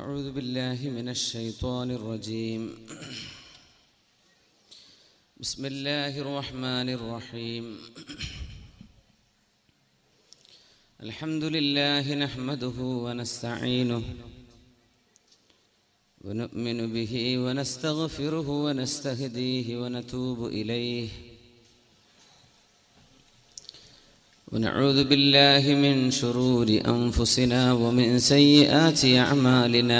أعوذ بالله من الشيطان الرجيم بسم الله الرحمن الرحيم الحمد لله نحمده ونستعينه ونؤمن به ونستغفره ونستهديه ونتوب إليه ونعوذ بالله من شرور أنفسنا ومن سيئات أعمالنا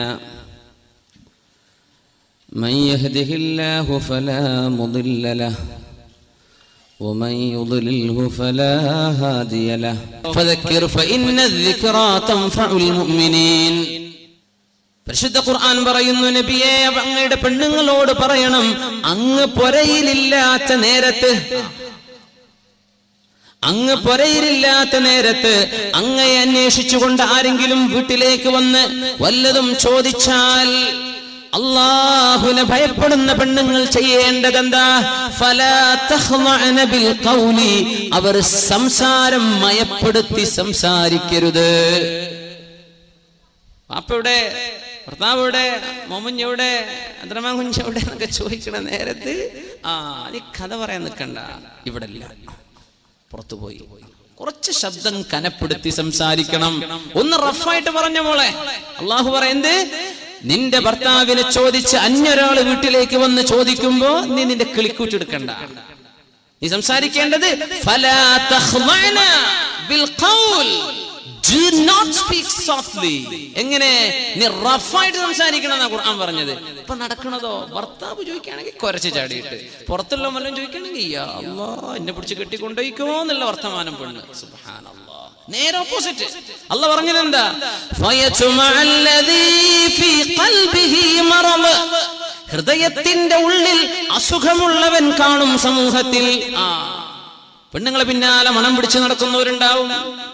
من يهده الله فلا مضل له ومن يضلله فلا هادي له فذكر فإن الذكرى تنفع المؤمنين പരിശുദ്ധ ഖുർആൻ പറയുന്നു നബിയെ അങ്ങയുടെ പെണ്ണുങ്ങളോട് പറയണം അങ്ങ് പൊരയിലില്ലാത്ത നേരത്ത് അങ്ങ് പൊരയിലില്ലാത്ത നേരത്ത് അങ്ങയെ അന്വേഷിച്ചുകൊണ്ട് ആരെങ്കിലും വീട്ടിലേക്ക് വന്ന് വല്ലതും ചോദിച്ചാൽ അള്ളാഹുനെ ഭയപ്പെടുന്ന പെണ്ണുങ്ങൾ ചെയ്യേണ്ടതെന്താ ഫലാ തഖ്ളഅന ബിൽ ഖൗലി അവർ സംസാരം മയപ്പെടുത്തി സംസാരിക്കരുത് പാപ്പയുടെ ഭർത്താവിടെ മൊമുഞ്ഞെവിടെ അദ്രമാ കുഞ്ഞെവിടെ എന്നൊക്കെ ചോദിക്കണ നേരത്ത് ആ നീ കഥ പറയാൻ നിൽക്കണ്ട ഇവിടെ ഇല്ല പുറത്തുപോയി കുറച്ച് ശബ്ദം കനപ്പെടുത്തി സംസാരിക്കണം ഒന്ന് റഫായിട്ട് പറഞ്ഞ മോളെ അള്ളാഹു പറയുന്നത് നിന്റെ ഭർത്താവിനെ ചോദിച്ച് അന്യൊരാള് വീട്ടിലേക്ക് വന്ന് ചോദിക്കുമ്പോ നീ നിന്റെ കിളിക്കൂറ്റെടുക്കണ്ട നീ സംസാരിക്കേണ്ടത് ഫലാ തഖ്ളഅന ബിൽ ഖൗൽ Do not speak softly. എങ്ങനെ നീ റഫായിട്ട് സംസാരിക്കണം എന്നാ ഖുർആൻ പറഞ്ഞത് ഇപ്പൊ നടക്കണതോ ഭർത്താവ് ചോദിക്കുകയാണെങ്കിൽ കുരച്ച് ചാടിയിട്ട് പുറത്തുള്ള മല്ലം ചോദിക്കുകയാണെങ്കിൽ യാ അല്ലാ എന്നെ പിടിച്ച് കെട്ടിക്കൊണ്ടോയിക്കോ എന്നുള്ള വർത്തമാനം പെണ്ണ് സുബ്ഹാനല്ലാ നേരെ ഓപ്പോസിറ്റ് അല്ല പറഞ്ഞത് എന്താ ഹൃദയത്തിന്റെ ഉള്ളിൽ അസുഖമുള്ളവൻ കാണും സമൂഹത്തിൽ ആ പെണ്ണുങ്ങളെ പിന്നാലെ മണം പിടിച്ച് നടക്കുന്നവരുണ്ടാവും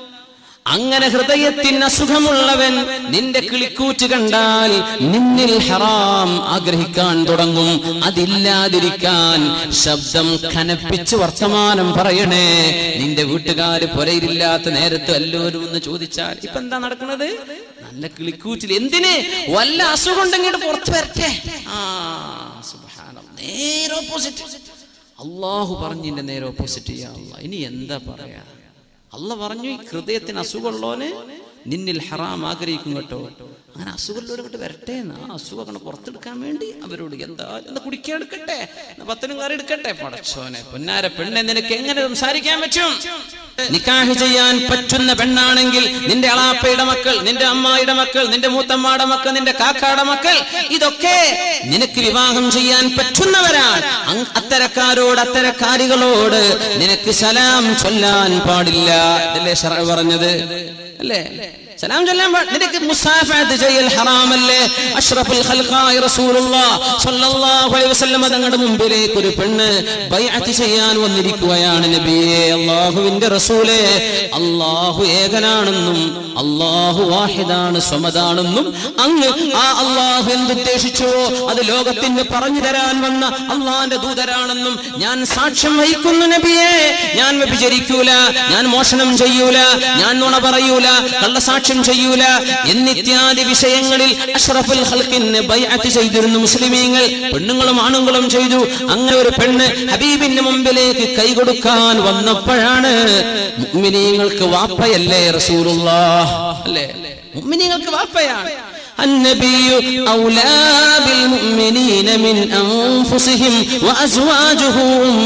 അങ്ങനെ ഹൃദയത്തിന് അസുഖമുള്ളവൻ നിന്റെ കിളിക്കൂറ്റ് കണ്ടാൽ നിന്നിൽ ഹറാം ആഗ്രഹിക്കാൻ തുടങ്ങും അതില്ലാതിരിക്കാൻ ശബ്ദം കനപ്പിച്ച് വർത്തമാനം പറയണേ നിന്റെ വീട്ടുകാര് പുരയിലില്ലാത്ത നേരത്ത് എല്ലാവരും ഒന്ന് ചോദിച്ചാൽ ഇപ്പൊ എന്താ നടക്കുന്നത് നല്ല കിളിക്കൂറ്റിൽ എന്തിന് വല്ല അസുഖം ഉണ്ടെങ്കിൽ പുറത്ത് വരട്ടെ ആ സുബ്ഹാനല്ലാഹ്. നേരെ ഓപ്പോസിറ്റ് അള്ളാഹു പറഞ്ഞിന്റെ നേരെ ഓപ്പോസിറ്റ് ചെയ്യാ അല്ലാ. ഇനി എന്താ പറയാ അല്ല പറഞ്ഞു ഈ ഹൃദയത്തിന് അസുഖമുള്ളവന് നിന്നിൽ ഹറാം ആഗ്രഹിക്കും കേട്ടോ അങ്ങനെ അസുഖമുള്ളവർ ഇങ്ങോട്ട് വരട്ടെ എന്ന് ആ അസുഖം അങ്ങനെ പുറത്തെടുക്കാൻ വേണ്ടി അവരോട് എന്താ എന്താ കുടിക്കാൻ എടുക്കട്ടെ എന്നാ പത്തിനും കറി എടുക്കട്ടെ പടച്ചോനെ പൊന്നാര പെണ്ണെ നിനക്ക് എങ്ങനെ സംസാരിക്കാൻ പറ്റും നിക്കാഹ് ചെയ്യാൻ പറ്റുന്ന പെണ്ണാണെങ്കിൽ നിന്റെ അളാപ്പയുടെ മക്കൾ നിന്റെ അമ്മായിയുടെ മക്കൾ നിന്റെ മൂത്തമ്മയുടെ മക്കൾ നിന്റെ കാക്കായുടെ മക്കൾ ഇതൊക്കെ നിനക്ക് വിവാഹം ചെയ്യാൻ പറ്റുന്നവരാണ് അങ് അത്തരക്കാരോട് അത്തരക്കാരികളോട് നിനക്ക് സലാം ചൊല്ലാൻ പാടില്ല ഇതല്ലേ ഷറ പറഞ്ഞത് അല്ലേ സലാം ചൊല്ലാൻ പാ- നിനക്ക് മുസാഫത്ത് ചെയ്യൽ ഹറാമല്ലേ അഷ്റഫുൽ ഖൽഖായി റസൂലുള്ളാഹ് സ്വല്ലല്ലാഹു അലൈഹി വസല്ലം തങ്ങളുടെ മുമ്പിലേക്ക് ഒരു പെണ്ണ് ബൈഅത്ത് ചെയ്യാൻ വന്നിരിക്കുകയാണ് നബിയെ അല്ലാഹുവിന്റെ റസൂലേ അല്ലാഹു ഏകനാണെന്നും അല്ലാഹു വാഹിദാണ് സ്വമദാണെന്നും അങ്ങ് ആ അല്ലാഹു എന്തുദ്ദേശിച്ചുവോ അത് ലോകത്തിന് പറഞ്ഞു തരാൻ വന്ന അള്ളാന്റെ ദൂതരാണെന്നും ഞാൻ സാക്ഷ്യം വഹിക്കുന്നു നബിയെ ഞാൻ വ്യഭിചരിക്കൂല ഞാൻ മോഷണം ചെയ്യൂല ഞാൻ നുണ പറയൂല കള്ളസാക്ഷ്യം ചെയ്യൂല എന്നിത്യാദി വിഷയങ്ങളിൽ അഷ്റഫുൽ ഖൽഖിന് ബൈഅത്ത് ചെയ്തിരുന്നു മുസ്ലിമീങ്ങൾ പെണ്ണുങ്ങളും ആണുങ്ങളും ചെയ്തു അങ്ങനെ ഒരു പെണ്ണ് ഹബീബിന്റെ മുമ്പിലേക്ക് കൈ കൊടുക്കാൻ വന്നപ്പോഴാണ് മുഅ്മിനീങ്ങൾക്ക് വാപ്പയല്ലേ റസൂലുള്ളാഹ് അല്ലേ മുഅ്മിനീങ്ങൾക്ക് വാപ്പയാണ് النبي أولى بالمؤمنين من أنفسهم وأزواجه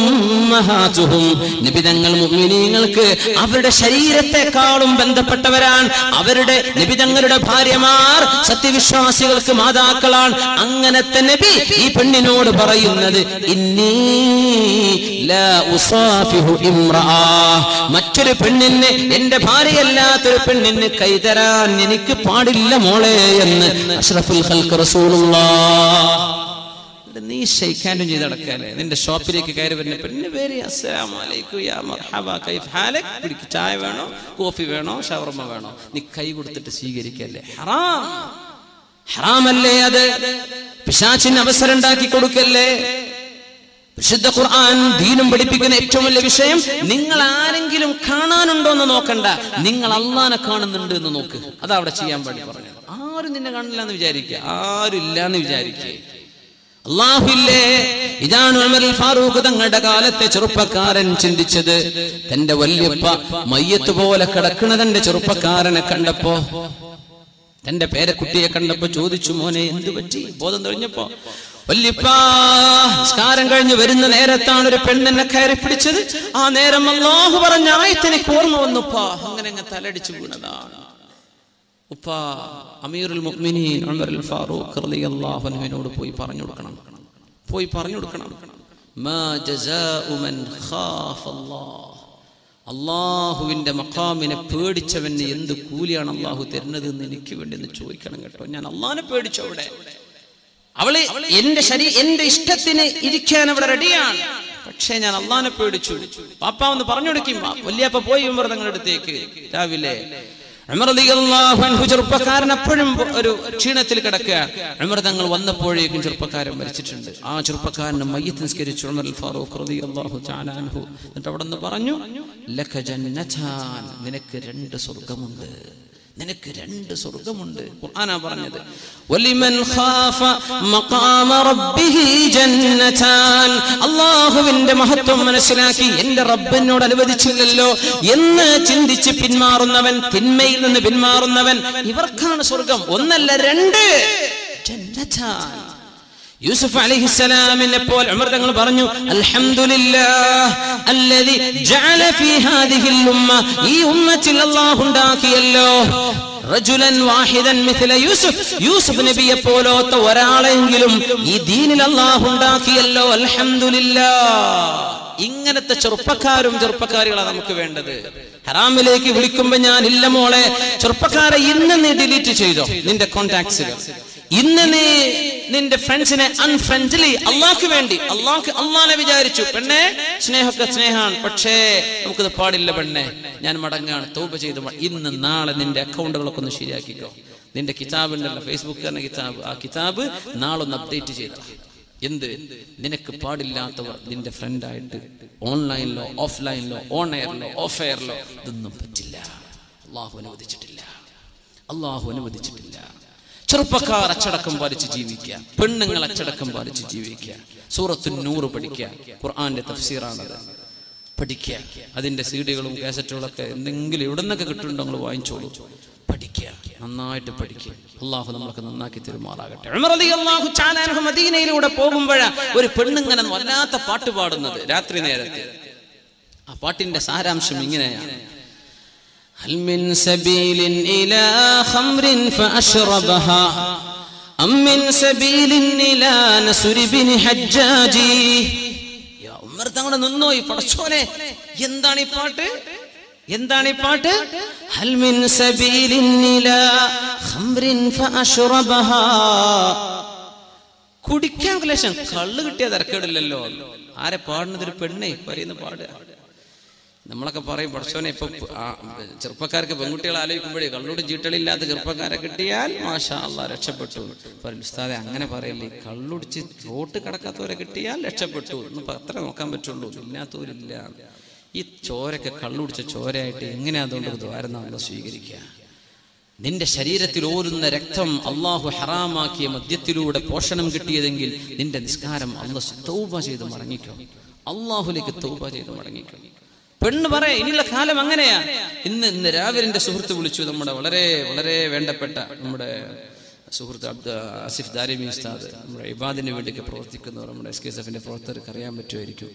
أمهاتهم നബി തങ്ങൾ മുഅ്മിനീങ്ങൾക്ക് അവരുടെ ശരീരത്തെക്കാളും ബന്ധപ്പെട്ടവരാണ് അവരുടെ നബി തങ്ങളുടെ ഭാര്യമാർ സത്യവിശ്വാസികൾക്ക് മാതാക്കളാണ് അങ്ങനത്തെ നബി ഈ പെണ്ണിനോട് പറയുന്നത് ഇന്നീ ലാ ഉസാഫിഹു ഇമ്രഅ മറ്റൊരു പെണ്ണിന് എന്റെ ഭാര്യയല്ലാത്തൊരു പെണ്ണിന് കൈതരാൻ എനിക്ക് പാടില്ല മോളെ എന്ന് അഷ്റഫുൽ ഖൽഖ് റസൂലുള്ളാഹ് ഇത് നീ ഷെയ്ക്കാനും ചെയ്ത് നടക്കാല്ലേ നിന്റെ ഷോപ്പിലേക്ക് കയറി വരുന്ന പെണ്ണിന് പേര് അസ്സലാമു അലൈക്കും യാ മർഹബ കൈഫ് ഹാലക് പിടിക്ക് ചായ വേണോ കോഫി വേണോ ഷവർമ വേണോ നീ കൈ കൊടുത്തിട്ട് സ്വീകരിക്കല്ലേ ഹറാം ഹറാമല്ലേ അത് പിശാച്ചിന് അവസരം ഉണ്ടാക്കി കൊടുക്കല്ലേ വിശുദ്ധ ഖുർആൻ ദീനും പഠിപ്പിക്കുന്ന ഏറ്റവും വലിയ വിഷയം നിങ്ങൾ ആരെങ്കിലും കാണാനുണ്ടോ എന്ന് നോക്കണ്ട നിങ്ങൾ അള്ളാനെ കാണുന്നുണ്ട് എന്ന് നോക്ക് അതാ അവിടെ ചെയ്യാൻ വേണ്ടി പറഞ്ഞത് ആരും നിന്നെ കാണില്ല എന്ന് വിചാരിക്കുക ആരും ഇല്ല എന്ന് വിചാരിക്കുക അള്ളാഹുല്ലേ ഇതാണ് ഉമറുൽ ഫാറൂഖ് തങ്ങളുടെ കാലത്തെ ചെറുപ്പക്കാരൻ ചിന്തിച്ചത് തന്റെ വല്യപ്പ മയ്യത്ത് പോലെ കിടക്കണ തന്റെ ചെറുപ്പക്കാരനെ കണ്ടപ്പോ തന്റെ പേരക്കുട്ടിയെ കണ്ടപ്പോ ചോദിച്ചു മോനെ എന്തു പറ്റി ബോധം തെളിഞ്ഞപ്പോ വല്യപ്പാ സ്കാരം കഴിഞ്ഞ് വരുന്ന നേരത്താണ് ഒരു പെണ്ണെന്നെ കയറി പിടിച്ചത് ആ നേരം അള്ളാഹു പറഞ്ഞ ആയത്തിനെക്ക് ഓർമ്മ വന്നുപ്പാ അങ്ങനെ അങ്ങ് തലടിച്ചു വീണതാണ് ഉപ്പ അമീറുൽ മുഅ്മിനീൻ ഉമറുൽ ഫാറൂഖ് റളിയല്ലാഹു അൻഹുവിനോട് പോയി പറഞ്ഞു കൊടുക്കണം പോയി പറഞ്ഞു കൊടുക്കണം മാ ജസാഉ മൻ ഖാഫ അല്ലാഹ് അള്ളാഹുവിന്റെ മഖാമിനെ പേടിച്ചവന് എന്ത് കൂലിയാണ് അള്ളാഹു തരുന്നത് എന്ന് എനിക്ക് വേണ്ടി ഒന്ന് ചോദിക്കണം കേട്ടോ ഞാൻ അള്ളാഹിനെ പേടിച്ചു അവിടെ അവള് എന്റെ ശരീ എന്റെ ഇഷ്ടത്തിന് ഇരിക്കാൻ അവിടെ റെഡിയാണ് പക്ഷേ ഞാൻ അള്ളാഹിനെ പേടിച്ചു പാപ്പ ഒന്ന് പറഞ്ഞു കൊടുക്കും വല്യപ്പ പോയി ഉമർ തങ്ങളുടെ അടുത്തേക്ക് രാവിലെ ഉമർ റളിയല്ലാഹു അൻഹു ചെറുപ്പക്കാരൻ അപ്പോഴും ഒരു ക്ഷീണത്തിൽ കിടക്കുക ഉമർ തങ്ങൾ വന്നപ്പോഴേക്കും ചെറുപ്പക്കാരൻ മരിച്ചിട്ടുണ്ട് ആ ചെറുപ്പക്കാരനെ മയ്യത്ത് നിസ്കരിച്ചു ഉമർ ഫാറൂഖ് റളിയല്ലാഹു തആല അൻഹു എന്നിട്ട് അവിടെ നിന്ന് പറഞ്ഞു ലക ജന്നതാൻ നിനക്ക് രണ്ട് സ്വർഗമുണ്ട് നിനക്ക് രണ്ട് സ്വർഗമുണ്ട് ഖുർആനാ പറഞ്ഞത് വലിമൻ ഖാഫ മഖാമ റബ്ബിഹി ജന്നതാൻ അല്ലാഹുവിന്റെ മഹത്വം മനസ്സിലാക്കി എന്റെ റബ്ബിനോട് അനുവദിച്ചില്ലല്ലോ എന്ന് ചിന്തിച്ച് പിന്മാറുന്നവൻ തിന്മയിൽ നിന്ന് പിന്മാറുന്നവൻ ഇവർക്കാണ് സ്വർഗം ഒന്നല്ല രണ്ട് ജന്നതാൻ യൂസുഫ് അലൈഹിസ്സലാമിനെ പോലെ ഉമർ തങ്ങൾ പറഞ്ഞു അൽഹംദുലില്ലാഹ് അല്ലദി ജഅല ഫീ ഹാദിഹിൽ ഉമ്മ ഈ ഉമ്മത്തിൽ അല്ലാഹു ഉണ്ടാക്കിയല്ലോ റജുലൻ വാഹിദൻ മിഥല യൂസുഫ് യൂസുഫ് നബിയെ പോലത്തെ ഒരാളെങ്കിലും ഈ ദീനിൽ അല്ലാഹു ഉണ്ടാക്കിയല്ലോ അൽഹംദുലില്ലാഹ് ഇങ്ങനത്തെ ചെറുപ്പക്കാരും ചെറുപ്പക്കാരികളാണ് നമുക്ക് വേണ്ടത് ഹറാമിലേക്ക് വിളിക്കുമ്പോ ഞാൻ ഇല്ല മോളെ ചെറുപ്പക്കാരെ ഇന്ന് നീ ഡിലീറ്റ് ചെയ്തോ നിന്റെ കോണ്ടാക്ട്സുകൾ ഇന്ന് നീ നിന്റെ ഫ്രണ്ട്സിനെ അൺഫ്രണ്ട്ലി അള്ളാഹ്ക്ക് വേണ്ടി അള്ളാഹ്ക്ക് അള്ളാനെ വിചാരിച്ചു പെണ്ണെ സ്നേഹമൊക്കെ സ്നേഹമാണ് പക്ഷേ നമുക്കിത് പാടില്ല പെണ്ണെ ഞാൻ മടങ്ങാണ് തൗബ ചെയ്ത് മ- ഇന്ന് നാളെ നിന്റെ അക്കൗണ്ടുകളൊക്കെ ഒന്ന് ശരിയാക്കിക്കോ നിന്റെ കിതാബ് ഉണ്ടല്ലോ ഫേസ്ബുക്ക് തന്നെ കിതാബ് ആ കിതാബ് നാളെ ഒന്ന് അപ്ഡേറ്റ് ചെയ്ത എന്ത് നിനക്ക് പാടില്ലാത്തവർ നിന്റെ ഫ്രണ്ടായിട്ട് ഓൺലൈനിലോ ഓഫ്ലൈനിലോ ഓൺ എയറിലോ ഓഫ് എയറിലോ ഇതൊന്നും പറ്റില്ല അള്ളാഹു അനുവദിച്ചിട്ടില്ല അള്ളാഹു അനുവദിച്ചിട്ടില്ല ചെറുപ്പക്കാർ അച്ചടക്കം പാലിച്ച് ജീവിക്കുക പെണ്ണുങ്ങൾ അച്ചടക്കം പാലിച്ച് ജീവിക്കുക സൂറത്തു നൂറ് പഠിക്കുക ഖുർആന്റെ തഫ്സീറാണത് പഠിക്കുക അതിന്റെ സീഡികളും കാസറ്റുകളൊക്കെ എന്തെങ്കിലും എവിടെ നിന്നൊക്കെ കിട്ടുന്നുണ്ടോ നിങ്ങൾ വാങ്ങിച്ചോളൂ പഠിക്കുക നന്നായിട്ട് പഠിക്കുക അള്ളാഹു നമ്മളൊക്കെ നന്നാക്കി തെരുമാറാകട്ടെ ഉമർ റളിയല്ലാഹു തആല അൻഹു മദീനയിലൂടെ പോകുമ്പോഴാ ഒരു പെണ്ണുങ്ങനെ വല്ലാത്ത പാട്ട് പാടുന്നത് രാത്രി നേരത്തെ ആ പാട്ടിന്റെ സാരാംശം ഇങ്ങനെയാണ് هل من سبيل إلى خمر فأشربها أم من سبيل إلى نسر بن حجاجي യാ ഉമ്മർ തങ്ങളെ നിന്നോ ഈ പടച്ചോനെ എന്താണ് ഈ പാട്ട് എന്താണ് ഈ പാട്ട് ഹൽ മിൻ സബീലിൻ ഇലാ ഖംറിൻ ഫഅശ്റബഹാ കുടിക്കാൻ ക്ലേശം കള്ള് കിട്ടിയ തിരക്കേടില്ലല്ലോ ആരെ പാടുന്നത് ഒരു പെണ്ണേ പറയുന്ന പാടുക നമ്മളൊക്കെ പറയും പഠിച്ചോനെ ഇപ്പൊ ആ, ചെറുപ്പക്കാർക്ക് പെൺകുട്ടികളെ ആലോചിക്കുമ്പോഴേ കള്ളോട് ചീട്ടളില്ലാത്ത ചെറുപ്പക്കാരെ കിട്ടിയാൽ മാഷാ അള്ളാ രക്ഷപ്പെട്ടു പറയും ഉസ്താദെ അങ്ങനെ പറയല്ലേ കള്ളുടിച്ച് റോട്ട് കടക്കാത്തവരെ കിട്ടിയാൽ രക്ഷപ്പെട്ടു എന്ന് അത്ര നോക്കാൻ പറ്റുള്ളൂ ഇല്ലാത്തവരില്ല ഈ ചോരൊക്കെ കള്ളുടിച്ച ചോരയായിട്ട് എങ്ങനെ അതുകൊണ്ട് ദ്വാരം നമ്മൾ സ്വീകരിക്കുക നിന്റെ ശരീരത്തിൽ ഓരുന്ന രക്തം അള്ളാഹു ഹറാമാക്കിയ മദ്യത്തിലൂടെ പോഷണം കിട്ടിയതെങ്കിൽ നിന്റെ നിസ്കാരം അള്ളാഹ് തൗബ ചെയ്ത് മടങ്ങിക്കോ അള്ളാഹുലേക്ക് തൗബ ചെയ്ത് മടങ്ങിക്കോ പെണ്ണ് പറയാ ഇനിയുള്ള കാലം അങ്ങനെയാ ഇന്ന് ഇന്ന് രാവിലെ എന്റെ സുഹൃത്ത് വിളിച്ചു നമ്മുടെ വളരെ വളരെ വേണ്ടപ്പെട്ട നമ്മുടെ സുഹൃത്ത് അബ്ദ ആസിഫ് ദാരിമി ഉസ്താദ് നമ്മുടെ ഇബാദിന് വേണ്ടിയൊക്കെ പ്രവർത്തിക്കുന്നവർ നമ്മുടെ എസ് കെ എസ് എഫിന്റെ പ്രവർത്തകർക്ക് അറിയാൻ പറ്റുമായിരിക്കും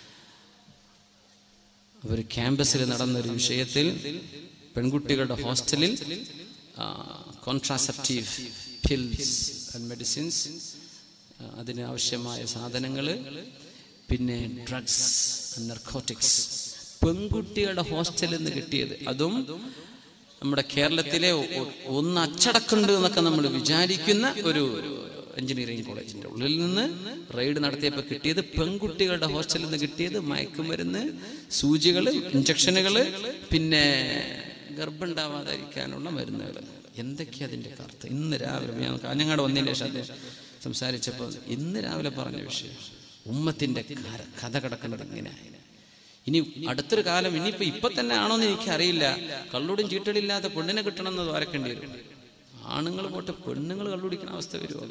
അവർ ക്യാമ്പസിൽ നടന്ന ഒരു വിഷയത്തിൽ പെൺകുട്ടികളുടെ ഹോസ്റ്റലിൽ കോൺട്രാസെപ്റ്റീവ് പിൽസ് ആൻഡ് മെഡിസിൻസ് അതിന് ആവശ്യമായ സാധനങ്ങൾ പിന്നെ ഡ്രഗ്സ് നർക്കോട്ടിക്സ് പെൺകുട്ടികളുടെ ഹോസ്റ്റലിൽ നിന്ന് കിട്ടിയത് അതും നമ്മുടെ കേരളത്തിലെ ഒ- ഒന്ന് അച്ചടക്കമുണ്ട് എന്നൊക്കെ നമ്മൾ വിചാരിക്കുന്ന ഒരു എഞ്ചിനീയറിംഗ് കോളേജിന്റെ ഉള്ളിൽ നിന്ന് റെയ്ഡ് നടത്തിയപ്പോൾ കിട്ടിയത് പെൺകുട്ടികളുടെ ഹോസ്റ്റലിൽ നിന്ന് കിട്ടിയത് മയക്കുമരുന്ന് സൂചികൾ ഇഞ്ചക്ഷനുകൾ പിന്നെ ഗർഭമുണ്ടാവാതിരിക്കാനുള്ള മരുന്നുകൾ എന്തൊക്കെയാ അതിന്റെ കറുത്ത് ഇന്ന് രാവിലെ ഞാൻ കാഞ്ഞങ്ങാട് വന്നതിന് ശേഷം അദ്ദേഹം സംസാരിച്ചപ്പോൾ ഇന്ന് രാവിലെ പറഞ്ഞ വിഷയം ഉമ്മത്തിന്റെ കര- കഥ കിടക്കുന്നത് ഇങ്ങനെയായി ഇനി അടുത്തൊരു കാലം ഇനിയിപ്പോ ഇപ്പൊ തന്നെ ആണോന്ന് എനിക്ക് അറിയില്ല കള്ളോടും ചീട്ടടില്ലാത്ത പെണ്ണിനെ കിട്ടണം എന്ന് ദ്വാരക്കേണ്ടി വരും ആണുങ്ങൾ പോട്ടെ പെണ്ണുങ്ങൾ കള്ളുടിക്കുന്ന അവസ്ഥ വരുമോ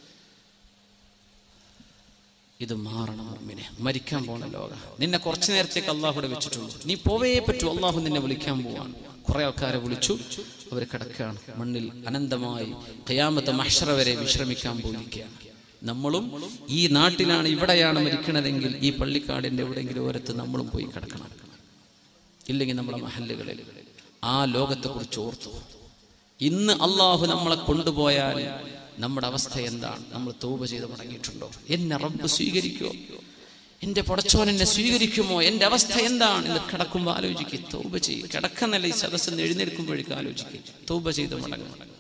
ഇത് മാറണം മുമ്പിനെ മരിക്കാൻ പോണ ലോക നിന്നെ കുറച്ചു നേരത്തേക്ക് അള്ളാഹുടെ വെച്ചിട്ടുള്ളൂ നീ പോവേ പറ്റൂ അള്ളാഹു നിന്നെ വിളിക്കാൻ പോവാണ് കുറെ ആൾക്കാരെ വിളിച്ചു അവർ കിടക്കുകയാണ് മണ്ണിൽ അനന്തമായി കയാമത്തെ മഷറ വരെ വിശ്രമിക്കാൻ പോയിരിക്കുകയാണ് നമ്മളും ഈ നാട്ടിലാണ് ഇവിടെയാണ് മരിക്കണതെങ്കിൽ ഈ പള്ളിക്കാടിന്റെ എവിടെയെങ്കിലും ഓരത്ത് നമ്മളും പോയി കിടക്കണം ഇല്ലെങ്കിൽ നമ്മളെ മഹല്ലുകളിൽ ആ ലോകത്തെ കുറിച്ച് ഓർത്തു ഇന്ന് അള്ളാഹു നമ്മളെ കൊണ്ടുപോയാൽ നമ്മുടെ അവസ്ഥ എന്താണ് നമ്മൾ തൗബ ചെയ്ത് മടങ്ങിയിട്ടുണ്ടോ എന്നെ റബ്ബ് സ്വീകരിക്കുമോ എന്റെ പടച്ചോൻ എന്നെ സ്വീകരിക്കുമോ എന്റെ അവസ്ഥ എന്താണ് എന്ന് കിടക്കുമ്പോൾ ആലോചിക്കുക തൗബ ചെയ്യും കിടക്കുന്നല്ല ഈ സദസ്സിൽ നിന്ന് എഴുന്നേൽക്കുമ്പോഴേക്കും ആലോചിക്കുക തൗബ ചെയ്ത് മടങ്ങും